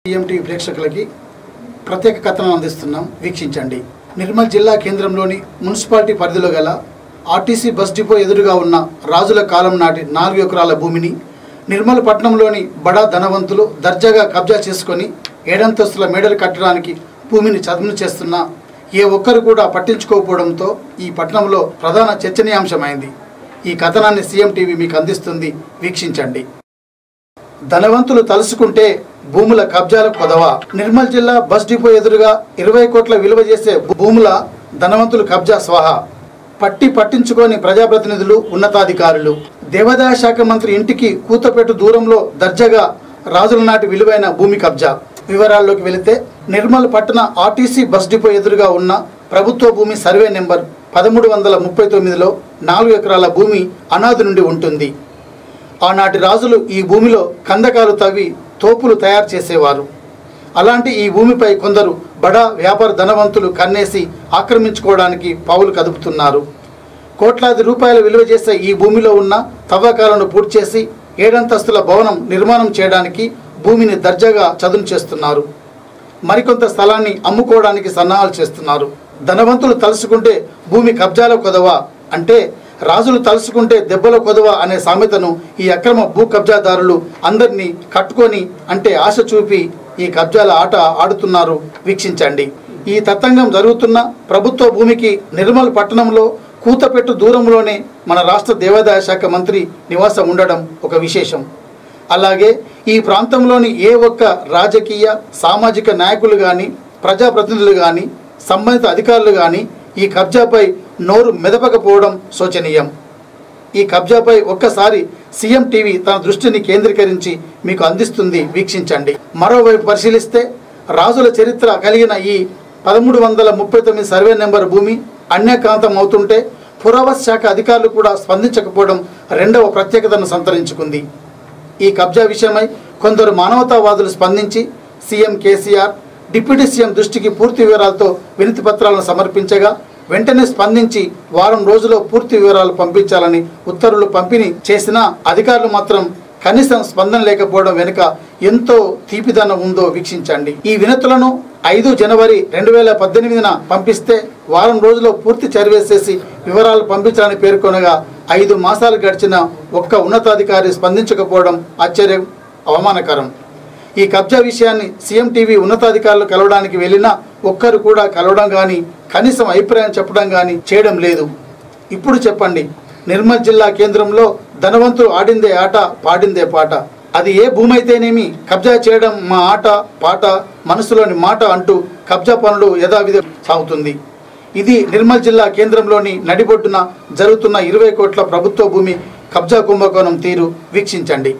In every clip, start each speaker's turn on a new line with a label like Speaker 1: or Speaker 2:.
Speaker 1: TMT ప్రేక్షకులకి ప్రత్యేక కథనం అందిస్తున్నాం వీక్షించండి నిర్మల్ జిల్లా కేంద్రంలోని మున్సిపాలిటీ పరిధిలో గల ఆర్టీసీ బస్ డిపో ఎదురుగా ఉన్న రాజుల కాలం నాటి నాలుగు ఎకరాల భూమిని నిర్మల్ పట్టణంలోని బడా ధనవంతులు దర్జాగా కబ్జా చేసుకొని ఏడంతస్తుల మేడలు కట్టడానికి భూమిని చదును చేస్తున్న ఏ ఒక్కరు కూడా పట్టించుకోకపోవడంతో ఈ పట్టణంలో ప్రధాన చర్చనీయాంశమైంది ఈ కథనాన్ని సీఎం టీవీ మీకు అందిస్తుంది వీక్షించండి ధనవంతులు తలుసుకుంటే భూముల కబ్జాల కొదవ నిర్మల్ జిల్లా బస్ డిపో ఎదురుగా ఇరవై కోట్ల విలువ చేసే భూముల ధనవంతులు కబ్జా స్వాహా పట్టి పట్టించుకొని ప్రజాప్రతినిధులు ఉన్నతాధికారులు దేవాదాయ శాఖ మంత్రి ఇంటికి కూతపెట్టు దూరంలో దర్జాగా రాజుల నాటి విలువైన భూమి కబ్జా వివరాల్లోకి వెళితే నిర్మల్ పట్టణ ఆర్టీసీ బస్ డిపో ఎదురుగా ఉన్న ప్రభుత్వ భూమి సర్వే నెంబర్ పదమూడు వందల ముప్పై తొమ్మిదిలో నాలుగు ఎకరాల భూమి అనాథి నుండి ఉంటుంది ఆనాటి రాజులు ఈ భూమిలో కందకాలు తవ్వి తోపులు తయారు చేసేవారు అలాంటి ఈ భూమిపై కొందరు బడా వ్యాపార ధనవంతులు కన్నేసి ఆక్రమించుకోవడానికి పావులు కదుపుతున్నారు కోట్లాది రూపాయల విలువ చేసే ఈ భూమిలో ఉన్న తవ్వకాలను పూర్తి చేసి ఏడంతస్తుల భవనం నిర్మాణం చేయడానికి భూమిని దర్జాగా చదును చేస్తున్నారు మరికొంత స్థలాన్ని అమ్ముకోవడానికి సన్నాహాలు చేస్తున్నారు ధనవంతులు తలుసుకుంటే భూమి కబ్జాల కొదవ అంటే రాజులు తలుసుకుంటే దెబ్బల కొదవ అనే సామెతను ఈ అక్రమ భూ కబ్జాదారులు అందరినీ కట్టుకొని అంటే ఆశ చూపి ఈ కబ్జాల ఆట ఆడుతున్నారు వీక్షించండి ఈ తతంగం జరుగుతున్న ప్రభుత్వ భూమికి నిర్మల్ పట్టణంలో కూతపెట్టు దూరంలోనే మన రాష్ట్ర దేవాదాయ శాఖ మంత్రి నివాసం ఉండడం ఒక విశేషం అలాగే ఈ ప్రాంతంలోని ఏ ఒక్క రాజకీయ సామాజిక నాయకులు కానీ ప్రజాప్రతినిధులు కానీ సంబంధిత అధికారులు కానీ ఈ కబ్జాపై నోరు మెదపకపోవడం శోచనీయం ఈ కబ్జాపై ఒక్కసారి సీఎం టీవీ తన దృష్టిని కేంద్రీకరించి మీకు అందిస్తుంది వీక్షించండి మరోవైపు పరిశీలిస్తే రాజుల చరిత్ర కలిగిన ఈ పదమూడు వందల ముప్పై తొమ్మిది సర్వే నెంబర్ భూమి అన్యకాంతం అవుతుంటే పురావస్తు శాఖ అధికారులు కూడా స్పందించకపోవడం రెండవ ప్రత్యేకతను సంతరించుకుంది ఈ కబ్జా విషయమై కొందరు మానవతావాదులు స్పందించి సీఎం కేసీఆర్ డిప్యూటీ సీఎం దృష్టికి పూర్తి వివరాలతో వినతి పత్రాలను సమర్పించగా వెంటనే స్పందించి వారం రోజుల్లో పూర్తి వివరాలు పంపించాలని ఉత్తర్వులు పంపిణీ చేసినా అధికారులు మాత్రం కనీసం స్పందన లేకపోవడం వెనుక ఎంతో తీపిదనం ఉందో వీక్షించండి ఈ వినతులను ఐదు జనవరి రెండు వేల పద్దెనిమిదిన పంపిస్తే వారం రోజుల్లో పూర్తి చర్వేసేసి వివరాలు పంపించాలని పేర్కొనగా ఐదు మాసాలు గడిచిన ఒక్క ఉన్నతాధికారి స్పందించకపోవడం ఆశ్చర్యం అవమానకరం ఈ కబ్జా విషయాన్ని సీఎం టీవీ ఉన్నతాధికారులు కలవడానికి వెళ్ళినా ఒక్కరు కూడా కలవడం కానీ కనీసం అభిప్రాయం చెప్పడం కానీ చేయడం లేదు ఇప్పుడు చెప్పండి నిర్మల్ జిల్లా కేంద్రంలో ధనవంతులు ఆడిందే ఆట పాడిందే పాట అది ఏ భూమి అయితేనేమి కబ్జా చేయడం మా ఆట పాట మనసులోని మాట అంటూ కబ్జా పనులు యథావిధి సాగుతుంది ఇది నిర్మల్ జిల్లా కేంద్రంలోని నడిబొడ్డున జరుగుతున్న ఇరవై కోట్ల ప్రభుత్వ భూమి కబ్జా కుంభకోణం తీరు వీక్షించండి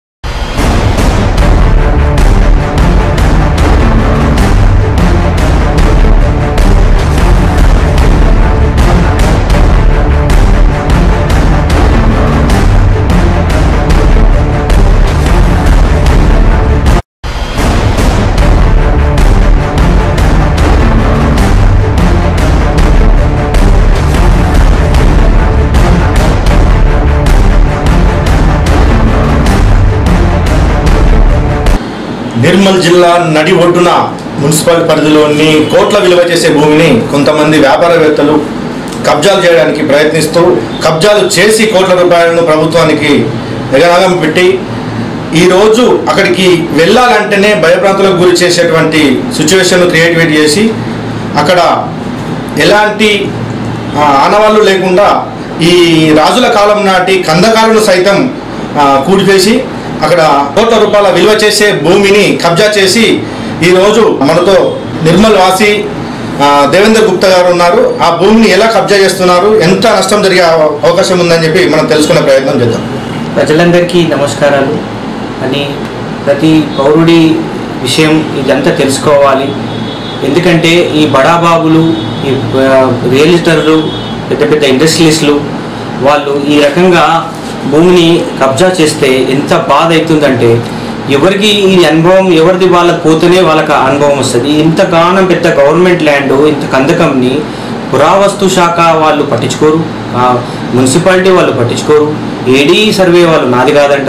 Speaker 2: నిర్మల్ జిల్లా నడి ఒడ్డున మున్సిపల్ పరిధిలోని కోట్ల విలువ చేసే భూమిని కొంతమంది వ్యాపారవేత్తలు కబ్జాలు చేయడానికి ప్రయత్నిస్తూ కబ్జాలు చేసి కోట్ల రూపాయలను ప్రభుత్వానికి ఎగనాగం పెట్టి ఈరోజు అక్కడికి వెళ్ళాలంటేనే భయభ్రాంతులకు గురి చేసేటువంటి సిచ్యువేషన్ క్రియేటివేట్ చేసి అక్కడ ఎలాంటి ఆ, ఆనవాళ్ళు లేకుండా ఈ రాజుల కాలం నాటి కందకాలను సైతం ఆ, కూడిపేసి అక్కడ కోట్ల రూపాయల విలువ చేసే భూమిని కబ్జా చేసి ఈరోజు మనతో నిర్మల్ వాసి ఆ, దేవేందర్ గుప్తా గారు ఉన్నారు ఆ భూమిని ఎలా కబ్జా చేస్తున్నారు ఎంత నష్టం జరిగే అవ- అవకాశం ఉందని చెప్పి మనం తెలుసుకునే ప్రయత్నం చేద్దాం
Speaker 3: ప్రజలందరికీ నమస్కారాలు అని ప్రతి పౌరుడి విషయం ఇదంతా తెలుసుకోవాలి ఎందుకంటే ఈ బడాబాబులు ఈ ఆ, రియలిస్టర్లు పెద్ద పెద్ద ఇండస్ట్రియలిస్టులు వాళ్ళు ఈ రకంగా భూమిని కబ్జా చేస్తే ఎంత బాధ అవుతుందంటే ఎవరికి ఈ అనుభవం ఎవరిది వాళ్ళకి పోతేనే వాళ్ళకి ఆ అనుభవం వస్తుంది ఇంతగానం పెద్ద గవర్నమెంట్ ల్యాండ్ ఇంత కందకంని పురావస్తు శాఖ వాళ్ళు పట్టించుకోరు ఆ, మున్సిపాలిటీ వాళ్ళు పట్టించుకోరు ఏడీ సర్వే వాళ్ళు నాది కాదంటారు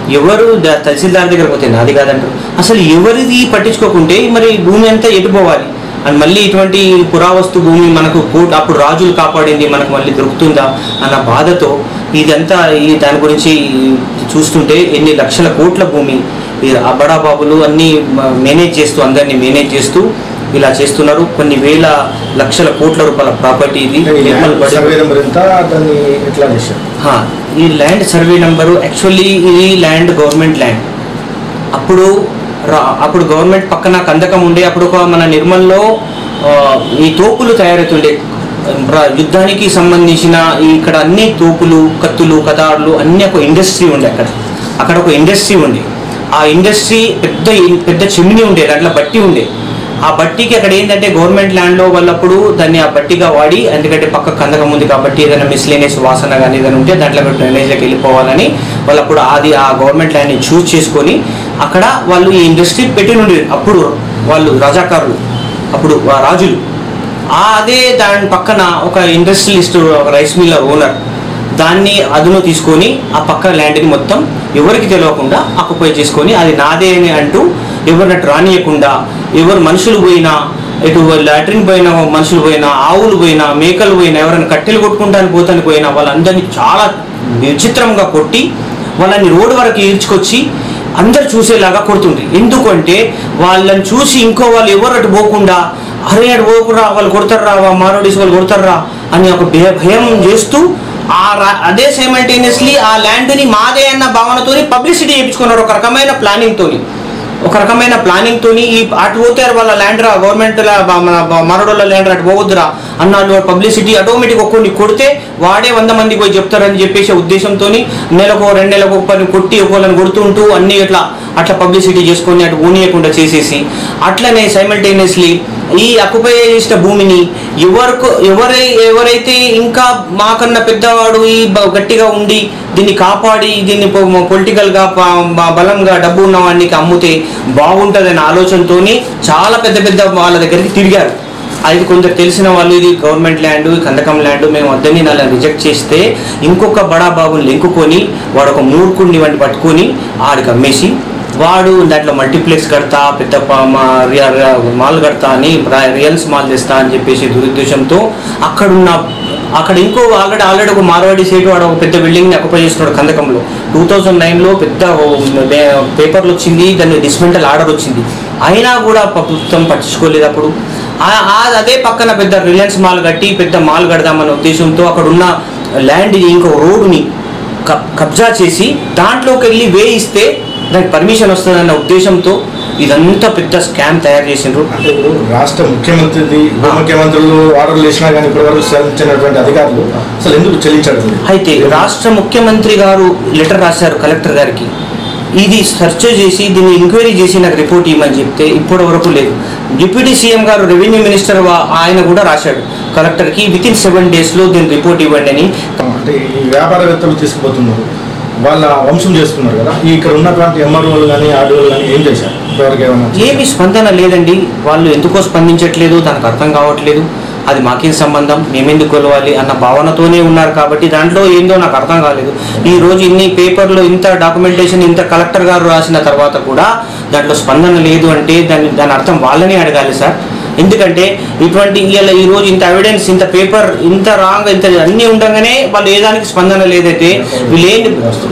Speaker 3: ఎవరు ద- తహసీల్దార్ దగ్గర పోతే నాది కాదంటారు అసలు ఎవరిది పట్టించుకోకుంటే మరి ఈ భూమి అంతా ఎటుపోవాలి అండ్ మళ్ళీ ఇటువంటి పురావస్తు భూమి మనకు కోర్టు అప్పుడు రాజులు కాపాడింది మనకు మళ్ళీ దొరుకుతుందా అన్న బాధతో ఇదంతా ఈ దాని గురించి చూస్తుంటే ఎన్ని లక్షల కోట్ల భూమి ఈ అబ్బడా బాబులు అన్నీ మ- మేనేజ్ చేస్తూ అందరినీ మేనేజ్ చేస్తూ ఇలా చేస్తున్నారు కొన్ని వేల లక్షల కోట్ల రూపాయల ప్రాపర్టీ ఇది నిర్మల్ బడి-
Speaker 2: సర్వే నెంబర్ ఎంత దాన్ని ఎట్లా చేశారు
Speaker 3: హా, ఈ ల్యాండ్ సర్వే నంబరు యాక్చువల్లీ ఇది ల్యాండ్ గవర్నమెంట్ ల్యాండ్ అప్పుడు రా- అప్పుడు గవర్నమెంట్ పక్కన కందకం ఉండే అప్పుడు ఒక మన నిర్మల్లో ఆ, ఈ తోపులు తయారవుతుండే రా- యుద్ధానికి సంబంధించిన ఈ ఇక్కడ అన్ని తోపులు కత్తులు కతార్లు అన్ని ఒక ఇండస్ట్రీ ఉండే అక్కడ అక్కడ ఒక ఇండస్ట్రీ ఉండే ఆ ఇండస్ట్రీ పెద్ద పెద్ద చిమ్ని ఉండే దాంట్లో బట్టి ఉండే ఆ బట్టికి అక్కడ ఏంటంటే గవర్నమెంట్ ల్యాండ్లో వాళ్ళప్పుడు దాన్ని ఆ బట్టిగా వాడి ఎందుకంటే పక్క కందకం ఉంది కాబట్టి ఏదైనా మిస్లేనియస్ వాసన కానీ ఏదైనా ఉంటే దాంట్లో డ్రైనేజ్లోకి వెళ్ళిపోవాలని వాళ్ళప్పుడు అది ఆ గవర్నమెంట్ ల్యాండ్ని చూస్ చేసుకొని అక్కడ వాళ్ళు ఈ ఇండస్ట్రీ పెట్టి నుండి అప్పుడు వాళ్ళు రజాకారులు అప్పుడు ఆ రాజులు ఆ అదే దాని పక్కన ఒక ఇండస్ట్రియలిస్ట్ ఒక రైస్ మిల్లర్ ఓనర్ దాన్ని అదును తీసుకొని ఆ పక్క ల్యాండ్ని మొత్తం ఎవరికి తెలియకుండా ఆక్యుపై చేసుకొని అది నాదే అని అంటూ ఎవరినట్టు రానియకుండా ఎవరు మనుషులు పోయినా ఇటు లాట్రిన్ పోయిన మనుషులు పోయినా ఆవులు పోయినా మేకలు పోయినా ఎవరైనా కట్టెలు కొట్టుకుంటానికి పోతానికి పోయినా వాళ్ళందరినీ చాలా విచిత్రంగా కొట్టి వాళ్ళని రోడ్డు వరకు ఈడ్చుకొచ్చి అందరు చూసేలాగా కొడుతుంది ఎందుకంటే వాళ్ళని చూసి ఇంకో వాళ్ళు ఎవరు అటు పోకుండా అరే అటు పోకురా వాళ్ళు కొడతారా మారోడీస్ వాళ్ళు కొడతారా అని ఒక భయ- భయం చేస్తూ ఆ రా- అదే సైమల్టేనియస్లీ ఆ ల్యాండ్ని మాదే అన్న భావనతోని పబ్లిసిటీ చేయించుకున్నారు ఒక రకమైన ప్లానింగ్ తోని ఒక రకమైన ప్లానింగ్ తోని ఈ అటు పోతారు వాళ్ళ ల్యాండ్ రా గవర్నమెంట్ మన మరడోళ్ళ ల్యాండ్ అటు పోవద్దురా అన్నాడు పబ్లిసిటీ ఆటోమేటిక్ ఒక్కొని కొడితే వాడే వంద మంది పోయి చెప్తారని చెప్పేసి ఉద్దేశంతో నెలకు రెండు నెలలకు ఒక పని కొట్టి ఒకళ్ళని కొడుతుంటూ అన్ని ఇట్లా అట్లా పబ్లిసిటీ చేసుకొని అటు ఊనియకుండా చేసేసి అట్లనే సైమల్టేనియస్లీ ఈ అక్యుపై చేసిన భూమిని ఎవరికి ఎవరై ఎవరైతే ఇంకా మాకన్నా పెద్దవాడు ఈ బ- గట్టిగా ఉండి దీన్ని కాపాడి దీన్ని పొలిటికల్గా బలంగా డబ్బు ఉన్న వాడికి అమ్ముతే బాగుంటుందనే ఆలోచనతోని చాలా పెద్ద పెద్ద వాళ్ళ దగ్గరికి తిరిగారు అది కొందరు తెలిసిన వాళ్ళు ఇది గవర్నమెంట్ ల్యాండ్ కందకం ల్యాండ్ మేము వద్దని అలా రిజెక్ట్ చేస్తే ఇంకొక బడా బాబుని లెంకుకొని వాడు ఒక మూర్ఖుడిని వంటి పట్టుకొని ఆడికి అమ్మేసి వాడు దాంట్లో మల్టీప్లెక్స్ కడతా పెద్ద ప- మా రియా- రియా- మాల్ కడతా అని రా- రియల్స్ మాల్ తెస్తా అని చెప్పేసి దురుద్దేశంతో అక్కడున్న అక్కడ ఇంకో ఆల్రెడీ ఆల్రెడీ ఒక మార్వాడి సేటు వాడు ఒక పెద్ద బిల్డింగ్ని అక్యుపై చేస్తున్నాడు కందకంలో టూ థౌజండ్ నైన్లో పెద్ద పేపర్లు వచ్చింది దాన్ని డిస్మెంటల్ ఆర్డర్ వచ్చింది అయినా కూడా ప్రభుత్వం పట్టించుకోలేదు అప్పుడు ఆ- ఆ- అదే పక్కన పెద్ద రిలయన్స్ మాల్ కట్టి పెద్ద మాల్ కడదామన్న ఉద్దేశంతో అక్కడ ఉన్న ల్యాండ్ ఇంకో రోడ్డుని కబ్- కబ్జా చేసి దాంట్లోకి వెళ్ళి వేయిస్తే దానికి పర్మిషన్ వస్తుందన్న ఉద్దేశంతో ఇదంతా పెద్ద స్కామ్ తయారు చేసిండ్రు
Speaker 2: అంటే ఇప్పుడు రాష్ట్ర ముఖ్యమంత్రిది ఉప ముఖ్యమంత్రులు ఆర్డర్లు చేసినా కానీ ఇప్పటివరకు చెల్లించినటువంటి అధికారులు అసలు ఎందుకు చెల్లించడం లేదు?
Speaker 3: అయితే రాష్ట్ర ముఖ్యమంత్రి గారు లెటర్ రాశారు కలెక్టర్ గారికి ఇది సెర్చ్ చేసి దీన్ని ఎంక్వైరీ చేసి నాకు రిపోర్ట్ ఇవ్వమని చెప్తే ఇప్పటి వరకు లేదు డిప్యూటీ సీఎం గారు రెవెన్యూ మినిస్టర్ వా- ఆయన కూడా రాశాడు కలెక్టర్కి విత్ ఇన్ సెవెన్ డేస్లో దీన్ని రిపోర్ట్ ఇవ్వండి అని
Speaker 2: అంటే ఈ వ్యాపారవేత్తలు తీసుకుపోతున్నారు వాళ్ళ వంశం చేసుకున్నారు కదా ఈ ఇక్కడ ఉన్నటువంటి ఎంఆర్ఓలు కానీ ఆర్డీఓలు కానీ ఏం చేశారు ఇప్పటివరకు ఏమైనా
Speaker 3: ఏమి స్పందన లేదండి వాళ్ళు ఎందుకో స్పందించట్లేదు తనకు అర్థం కావట్లేదు అది మాకేం సంబంధం మేమెందుకు కొలవాలి అన్న భావనతోనే ఉన్నారు కాబట్టి దాంట్లో ఏందో నాకు అర్థం కాలేదు ఈ రోజు ఇన్ని పేపర్లో ఇంత డాక్యుమెంటేషన్ ఇంత కలెక్టర్ గారు రాసిన తర్వాత కూడా దాంట్లో స్పందన లేదు అంటే దాని దాని అర్థం వాళ్ళనే అడగాలి సార్ ఎందుకంటే ఇటువంటి ఇవాళ ఈ రోజు ఇంత ఎవిడెన్స్ ఇంత పేపర్ ఇంత రాంగ్ ఇంత అన్నీ ఉండగానే వాళ్ళు ఏ దానికి స్పందన లేదైతే వీళ్ళు ఏంటి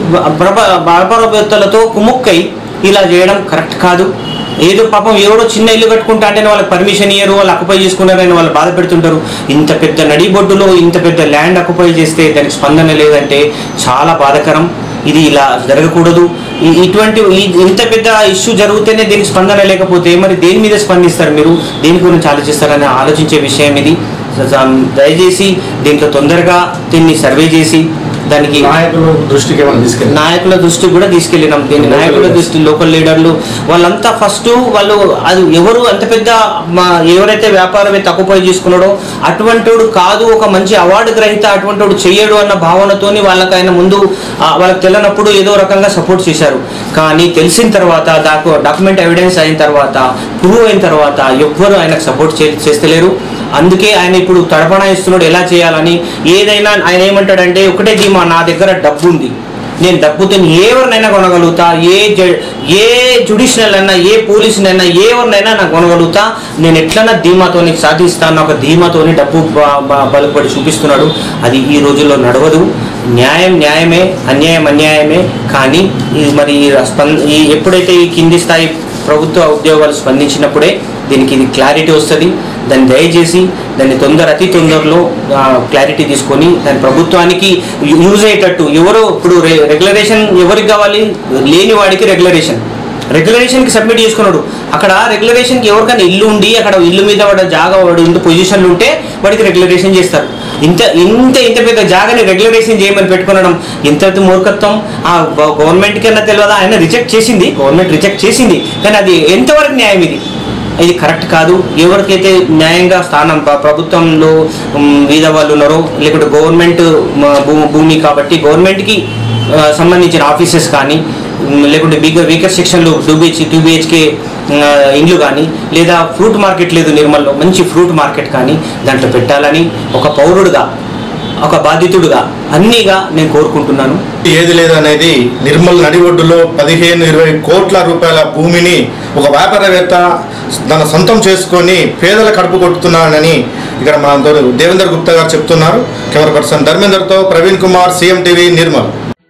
Speaker 3: వ్యాపారవేత్తలతో కుముక్కై ఇలా చేయడం కరెక్ట్ కాదు ఏదో పాపం ఎవడో చిన్న ఇల్లు కట్టుకుంటా అంటే వాళ్ళకి పర్మిషన్ ఇయ్యరు వాళ్ళు అక్యుపై చేసుకున్నారని వాళ్ళు బాధ పెడుతుంటారు ఇంత పెద్ద నడిబొడ్డులో ఇంత పెద్ద ల్యాండ్ అక్యుపై చేస్తే దానికి స్పందన లేదంటే చాలా బాధకరం ఇది ఇలా జరగకూడదు ఈ- ఇటువంటి ఈ- ఇంత పెద్ద ఇష్యూ జరిగితేనే దీనికి స్పందన లేకపోతే మరి దేని మీద స్పందిస్తారు మీరు దేని గురించి ఆలోచిస్తారని ఆలోచించే విషయం ఇది దయచేసి దీంట్లో తొందరగా దీన్ని సర్వే చేసి దానికి
Speaker 2: నాయకుల దృష్టికి ఏమైనా తీసుకెళ్ళి
Speaker 3: నాయకుల దృష్టికి కూడా తీసుకెళ్ళినాం దీన్ని
Speaker 2: Local
Speaker 3: నాయకుల
Speaker 2: leaders.
Speaker 3: దృష్టి లోకల్ లీడర్లు వాళ్ళంతా ఫస్ట్ వాళ్ళు అది ఎవరు అంత పెద్ద మా ఎవరైతే వ్యాపారవేత్త అక్కుపోయి చేసుకున్నాడో అటువంటివాడు కాదు ఒక మంచి అవార్డు గ్రహీత అటువంటివాడు చెయ్యడు అన్న భావనతోని వాళ్ళకి ఆయన ముందు ఆ, వాళ్ళకి తెలియనప్పుడు ఏదో రకంగా సపోర్ట్ చేశారు కానీ తెలిసిన తర్వాత దాకు డాక్యుమెంట్ ఎవిడెన్స్ అయిన తర్వాత ప్రూవ్ అయిన తర్వాత ఎవ్వరు ఆయనకు సపోర్ట్ చేస్తలేరు అందుకే ఆయన ఇప్పుడు తడపణ ఇస్తున్నాడు ఎలా చేయాలని ఏదైనా ఆయన ఏమంటాడంటే ఒకటే ధీమా నా దగ్గర డబ్బు ఉంది నేను డబ్బుతో ఎవరినైనా కొనగలుగుతా ఏ జ- ఏ జుడిషియల్ అయినా ఏ పోలీసునైనా ఎవరినైనా నాకు కొనగలుగుతా నేను ఎట్లన్నా ధీమాతోని సాధిస్తాను ఒక ధీమాతోని డబ్బు బ- బ- బలుపడి చూపిస్తున్నాడు అది ఈ రోజుల్లో నడవదు న్యాయం న్యాయమే అన్యాయం అన్యాయమే కానీ ఈ మరి ఈ స్పంద ఈ ఎప్పుడైతే ఈ కింది స్థాయి ప్రభుత్వ ఉద్యోగాలు స్పందించినప్పుడే దీనికి ఇది క్లారిటీ వస్తుంది దాన్ని దయచేసి దాన్ని తొందర అతి తొందరలో క్లారిటీ తీసుకొని దాని ప్రభుత్వానికి యూజ్ అయ్యేటట్టు ఎవరో ఇప్పుడు రెగ్యులరేషన్ ఎవరికి కావాలి లేని వాడికి రెగ్యులరేషన్ రెగ్యులరేషన్కి సబ్మిట్ చేసుకున్నాడు అక్కడ రెగ్యులరేషన్కి ఎవరికైనా ఇల్లు ఉండి అక్కడ ఇల్లు మీద వాడు జాగా వాడు ఉండి పొజిషన్లు ఉంటే వాడికి రెగ్యులరేషన్ చేస్తారు ఇంత ఇంత ఇంత పెద్ద జాగాని రెగ్యులరేషన్ చేయమని పెట్టుకునడం ఎంత మూర్ఖత్వం ఆ గవర్నమెంట్ కన్నా తెలియదా ఆయన రిజెక్ట్ చేసింది గవర్నమెంట్ రిజెక్ట్ చేసింది కానీ అది ఎంతవరకు న్యాయం ఇది ఇది కరెక్ట్ కాదు ఎవరికైతే న్యాయంగా స్థానం ప్ర- ప్రభుత్వంలో ఉమ్, వీధ వాళ్ళు ఉన్నారో లేకుంటే గవర్నమెంట్ మ- భూ- భూమి కాబట్టి గవర్నమెంట్కి ఆ, సంబంధించిన ఆఫీసెస్ కానీ ఉమ్, లేకుంటే బిగ్గర్ వీకర్ సెక్షన్లో టూ బిహెచ్ టూ బిహెచ్కే ఇండ్లు కానీ లేదా ఫ్రూట్ మార్కెట్ లేదు నిర్మల్లో మంచి ఫ్రూట్ మార్కెట్ కానీ దాంట్లో పెట్టాలని ఒక పౌరుడుగా ఒక బాధితుడుగా అన్నీగా నేను కోరుకుంటున్నాను
Speaker 2: ఏది లేదనేది నిర్మల్ నడి ఒడ్డులో పదిహేను ఇరవై కోట్ల రూపాయల భూమిని ఒక వ్యాపారవేత్త తన సొంతం చేసుకొని పేదల కడుపు కొట్టుతున్నానని ఇక్కడ మనతో దేవేందర్ గుప్తా గారు చెప్తున్నారు కెమెరా పర్సన్ ధర్మేందర్తో ప్రవీణ్ కుమార్ సీఎం టీవీ నిర్మల్